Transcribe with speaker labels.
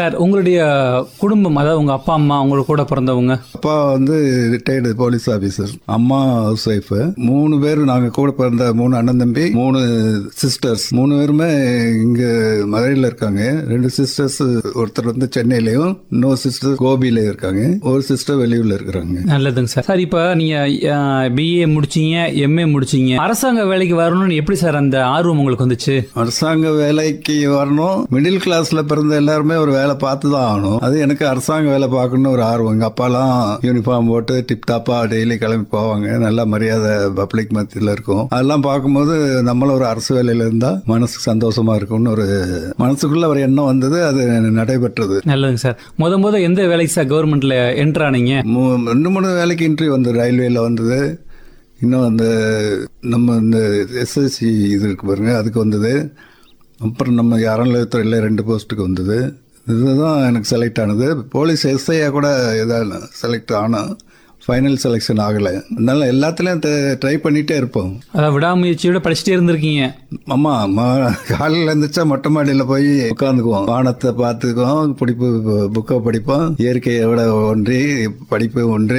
Speaker 1: sir உங்களுடைய குடும்பம் அதாவது உங்க அப்பா அம்மா உங்க கூட பிறந்தவங்க
Speaker 2: அப்பா வந்து ரிட்டையர்டு போலீஸ் ஆபீசர் அம்மா ஹவுஸ் ஒய்ஃப் மூணு பேர் நாங்க கூட பிறந்த மூணு அண்ணன் தம்பி மூணு சிஸ்டர்ஸ் மூணு பேருமே இங்க மதுரையில இருக்காங்க ரெண்டு சிஸ்டர்ஸ் ஒருத்தர் வந்து சென்னையிலயும் இன்னொரு சிஸ்டர் கோபியில இருக்காங்க ஒரு சிஸ்டர் வெளியூர்ல இருக்கிறாங்க
Speaker 1: நல்லதுங்க சார் சார் இப்போ நீங்க பிஏ முடிச்சீங்க எம்ஏ முடிச்சீங்க அரசாங்க வேலைக்கு வரணும்னு எப்படி சார் அந்த ஆர்வம் உங்களுக்கு வந்துச்சு
Speaker 2: அரசாங்க வேலைக்கு வரணும் மிடில் கிளாஸ்ல பிறந்த எல்லாருமே ஒரு வேலை பார்த்து தான் ஆகணும் அது எனக்கு அரசாங்க வேலை பார்க்கணும்னு ஒரு ஆர்வம் எங்க அப்பாலாம் யூனிஃபார்ம் போட்டு டிப் டாப்பா டெய்லி கிளம்பி போவாங்க நல்ல மரியாதை பப்ளிக் மத்தியில் இருக்கும் அதெல்லாம் பார்க்கும்போது நம்மளும் ஒரு அரசு வேலையில இருந்தா மனசுக்கு சந்தோஷமா இருக்கும்னு ஒரு மனசுக்குள்ள ஒரு எண்ணம் வந்தது அது நடைபெற்றது
Speaker 1: நல்லதுங்க சார் முத முத எந்த வேலைக்கு சார் கவர்மெண்ட்ல என்டர் ஆனீங்க
Speaker 2: மூ- ரெண்டு மூணு வேலைக்கு இன்டர்வியூ வந்தது ரயில்வேல வந்தது இன்னும் அந்த நம்ம இந்த எஸ்எஸ்சி இது இருக்கு பாருங்க அதுக்கு வந்தது அப்புறம் நம்ம அறநிலையத்துறையில் ரெண்டு போஸ்ட்டுக்கு வந்தது இதுதான் எனக்கு செலக்ட் ஆனது போலீஸ் எஸ்ஐயா கூட இதாக செலக்ட் ஆனால் ஃபைனல் செலெக்ஷன் ஆகலை அதனால எல்லாத்துலேயும் ட்ரை பண்ணிகிட்டே இருப்போம்
Speaker 1: அதாவது விடாமுயற்சியோட படிச்சுட்டே இருந்திருக்கீங்க
Speaker 2: ஆமா ம- காலையில இருந்துச்சா மொட்டை மாடியில போய் உட்காந்துக்குவோம் வானத்தை பார்த்துக்குவோம் படிப்பு புக்கை படிப்போம் இயற்கையோட ஒன்றி படிப்பு ஒன்றி